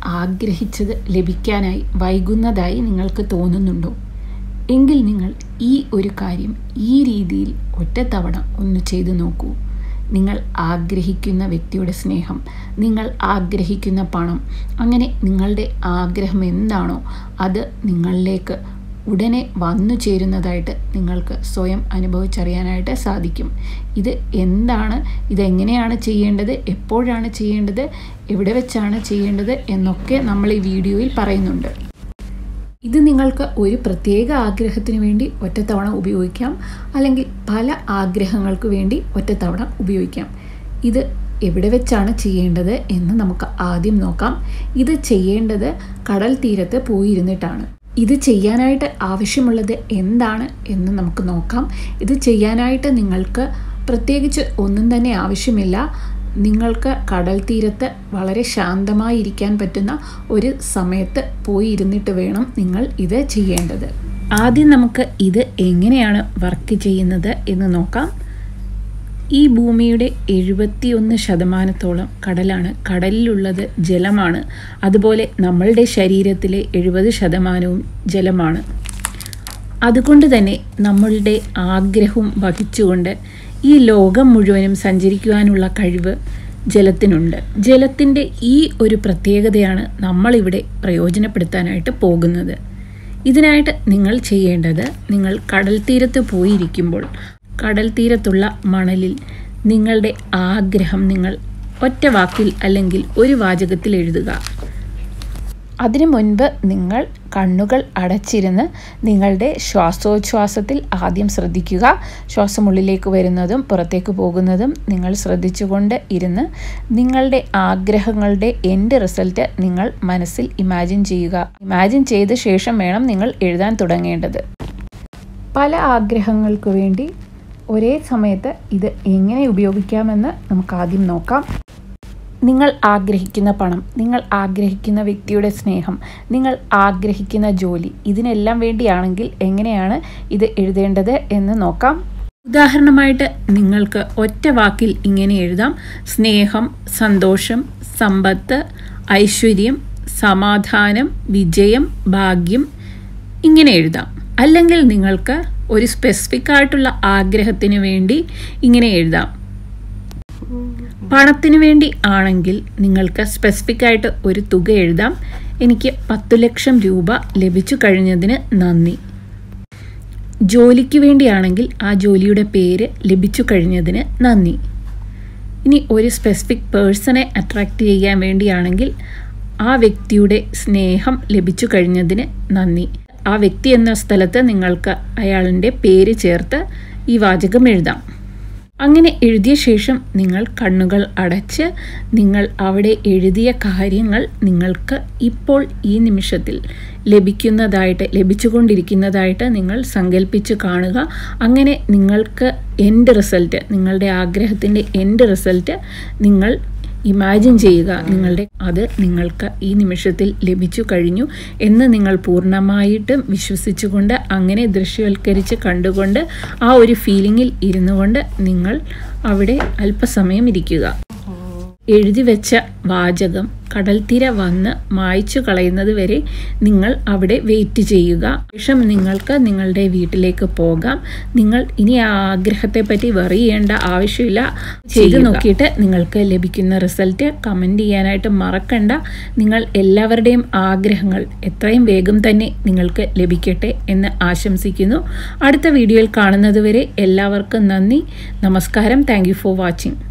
ആഗ്രഹിച്ചത് ലഭിക്കാനായി വൈകുന്നതായി നിങ്ങൾക്ക് തോന്നുന്നുണ്ടോ എങ്കിൽ നിങ്ങൾ ഈ ഒരു കാര്യം ഈ രീതിയിൽ ഒറ്റത്തവണ ഒന്ന് ചെയ്തു നോക്കൂ നിങ്ങൾ ആഗ്രഹിക്കുന്ന വ്യക്തിയുടെ സ്നേഹം നിങ്ങൾ ആഗ്രഹിക്കുന്ന പണം അങ്ങനെ നിങ്ങളുടെ ആഗ്രഹം എന്താണോ അത് നിങ്ങളിലേക്ക് ഉടനെ വന്നു ചേരുന്നതായിട്ട് നിങ്ങൾക്ക് സ്വയം അനുഭവിച്ചറിയാനായിട്ട് സാധിക്കും ഇത് എന്താണ് ഇതെങ്ങനെയാണ് ചെയ്യേണ്ടത് എപ്പോഴാണ് ചെയ്യേണ്ടത് എവിടെ വെച്ചാണ് ചെയ്യേണ്ടത് എന്നൊക്കെ നമ്മൾ ഈ വീഡിയോയിൽ പറയുന്നുണ്ട് ഇത് നിങ്ങൾക്ക് ഒരു പ്രത്യേക ആഗ്രഹത്തിന് വേണ്ടി ഒറ്റത്തവണ ഉപയോഗിക്കാം അല്ലെങ്കിൽ പല ആഗ്രഹങ്ങൾക്ക് വേണ്ടി ഒറ്റത്തവണ ഉപയോഗിക്കാം ഇത് എവിടെ വെച്ചാണ് ചെയ്യേണ്ടത് എന്ന് നമുക്ക് ആദ്യം നോക്കാം ഇത് ചെയ്യേണ്ടത് കടൽ തീരത്ത് പോയിരുന്നിട്ടാണ് ഇത് ചെയ്യാനായിട്ട് ആവശ്യമുള്ളത് എന്താണ് എന്ന് നമുക്ക് നോക്കാം ഇത് ചെയ്യാനായിട്ട് നിങ്ങൾക്ക് പ്രത്യേകിച്ച് ഒന്നും തന്നെ ആവശ്യമില്ല നിങ്ങൾക്ക് കടൽ തീരത്ത് വളരെ ശാന്തമായി ഇരിക്കാൻ പറ്റുന്ന ഒരു സമയത്ത് പോയി ഇരുന്നിട്ട് വേണം നിങ്ങൾ ഇത് ചെയ്യേണ്ടത് ആദ്യം നമുക്ക് ഇത് എങ്ങനെയാണ് വർക്ക് ചെയ്യുന്നത് എന്ന് നോക്കാം ഈ ഭൂമിയുടെ എഴുപത്തിയൊന്ന് ശതമാനത്തോളം കടലാണ് കടലിലുള്ളത് ജലമാണ് അതുപോലെ നമ്മളുടെ ശരീരത്തിലെ എഴുപത് ശതമാനവും ജലമാണ് അതുകൊണ്ട് തന്നെ നമ്മളുടെ ആഗ്രഹവും വഹിച്ചുകൊണ്ട് ഈ ലോകം മുഴുവനും സഞ്ചരിക്കുവാനുള്ള കഴിവ് ജലത്തിനുണ്ട് ജലത്തിൻ്റെ ഈ ഒരു പ്രത്യേകതയാണ് നമ്മളിവിടെ പ്രയോജനപ്പെടുത്താനായിട്ട് പോകുന്നത് ഇതിനായിട്ട് നിങ്ങൾ ചെയ്യേണ്ടത് നിങ്ങൾ കടൽ തീരത്ത് പോയിരിക്കുമ്പോൾ കടൽ തീരത്തുള്ള മണലിൽ നിങ്ങളുടെ ആഗ്രഹം നിങ്ങൾ ഒറ്റ വാക്കിൽ അല്ലെങ്കിൽ ഒരു വാചകത്തിൽ എഴുതുക അതിനു മുൻപ് നിങ്ങൾ കണ്ണുകൾ അടച്ചിരുന്ന് നിങ്ങളുടെ ശ്വാസോച്ഛ്വാസത്തിൽ ആദ്യം ശ്രദ്ധിക്കുക ശ്വാസം ഉള്ളിലേക്ക് വരുന്നതും പുറത്തേക്ക് പോകുന്നതും നിങ്ങൾ ശ്രദ്ധിച്ചുകൊണ്ട് ഇരുന്ന് നിങ്ങളുടെ ആഗ്രഹങ്ങളുടെ എൻഡ് റിസൾട്ട് നിങ്ങൾ മനസ്സിൽ ഇമാജിൻ ചെയ്യുക ഇമാജിൻ ചെയ്ത ശേഷം വേണം നിങ്ങൾ എഴുതാൻ തുടങ്ങേണ്ടത് പല ആഗ്രഹങ്ങൾക്ക് വേണ്ടി ഒരേ സമയത്ത് ഇത് എങ്ങനെ ഉപയോഗിക്കാമെന്ന് നമുക്ക് ആദ്യം നോക്കാം നിങ്ങൾ ആഗ്രഹിക്കുന്ന പണം നിങ്ങൾ ആഗ്രഹിക്കുന്ന വ്യക്തിയുടെ സ്നേഹം നിങ്ങൾ ആഗ്രഹിക്കുന്ന ജോലി ഇതിനെല്ലാം വേണ്ടിയാണെങ്കിൽ എങ്ങനെയാണ് ഇത് എഴുതേണ്ടത് എന്ന് നോക്കാം ഉദാഹരണമായിട്ട് നിങ്ങൾക്ക് ഒറ്റ വാക്കിൽ ഇങ്ങനെ എഴുതാം സ്നേഹം സന്തോഷം സമ്പത്ത് ഐശ്വര്യം സമാധാനം വിജയം ഭാഗ്യം ഇങ്ങനെ എഴുതാം അല്ലെങ്കിൽ നിങ്ങൾക്ക് ഒരു സ്പെസിഫിക് ആയിട്ടുള്ള ആഗ്രഹത്തിന് വേണ്ടി ഇങ്ങനെ എഴുതാം പണത്തിന് വേണ്ടി ആണെങ്കിൽ നിങ്ങൾക്ക് സ്പെസിഫിക് ആയിട്ട് ഒരു തുക എഴുതാം എനിക്ക് പത്തു ലക്ഷം രൂപ ലഭിച്ചു കഴിഞ്ഞതിന് നന്ദി ജോലിക്ക് വേണ്ടിയാണെങ്കിൽ ആ ജോലിയുടെ പേര് ലഭിച്ചു കഴിഞ്ഞതിന് നന്ദി ഇനി ഒരു സ്പെസിഫിക് പേഴ്സണെ അട്രാക്റ്റ് ചെയ്യാൻ വേണ്ടിയാണെങ്കിൽ ആ വ്യക്തിയുടെ സ്നേഹം ലഭിച്ചു കഴിഞ്ഞതിന് നന്ദി ആ വ്യക്തി എന്ന സ്ഥലത്ത് നിങ്ങൾക്ക് അയാളിൻ്റെ പേര് ചേർത്ത് ഈ വാചകം എഴുതാം അങ്ങനെ എഴുതിയ ശേഷം നിങ്ങൾ കണ്ണുകൾ അടച്ച് നിങ്ങൾ അവിടെ എഴുതിയ കാര്യങ്ങൾ നിങ്ങൾക്ക് ഇപ്പോൾ ഈ നിമിഷത്തിൽ ലഭിക്കുന്നതായിട്ട് ലഭിച്ചുകൊണ്ടിരിക്കുന്നതായിട്ട് നിങ്ങൾ സങ്കല്പിച്ച് കാണുക അങ്ങനെ നിങ്ങൾക്ക് എൻഡ് റിസൾട്ട് നിങ്ങളുടെ ആഗ്രഹത്തിൻ്റെ എൻഡ് റിസൾട്ട് നിങ്ങൾ ഇമാജിൻ ചെയ്യുക നിങ്ങളുടെ അത് നിങ്ങൾക്ക് ഈ നിമിഷത്തിൽ ലഭിച്ചു കഴിഞ്ഞു എന്ന് നിങ്ങൾ പൂർണ്ണമായിട്ടും വിശ്വസിച്ചുകൊണ്ട് അങ്ങനെ ദൃശ്യവൽക്കരിച്ച് കണ്ടുകൊണ്ട് ആ ഒരു ഫീലിങ്ങിൽ ഇരുന്നു കൊണ്ട് നിങ്ങൾ അവിടെ അല്പസമയം ഇരിക്കുക എഴുതി വെച്ച വാചകം കടൽത്തിര വന്ന് മായ്ച്ചു കളയുന്നത് വരെ നിങ്ങൾ അവിടെ വെയിറ്റ് ചെയ്യുക ശേഷം നിങ്ങൾക്ക് നിങ്ങളുടെ വീട്ടിലേക്ക് പോകാം നിങ്ങൾ ഇനി ആ ആഗ്രഹത്തെ പറ്റി വെറി ചെയ്യേണ്ട ആവശ്യമില്ല ചെയ്ത് നോക്കിയിട്ട് നിങ്ങൾക്ക് ലഭിക്കുന്ന റിസൾട്ട് കമൻറ്റ് ചെയ്യാനായിട്ട് മറക്കണ്ട നിങ്ങൾ എല്ലാവരുടെയും ആഗ്രഹങ്ങൾ എത്രയും വേഗം തന്നെ നിങ്ങൾക്ക് ലഭിക്കട്ടെ എന്ന് ആശംസിക്കുന്നു അടുത്ത വീഡിയോയിൽ കാണുന്നത് വരെ എല്ലാവർക്കും നന്ദി നമസ്കാരം താങ്ക് ഫോർ വാച്ചിങ്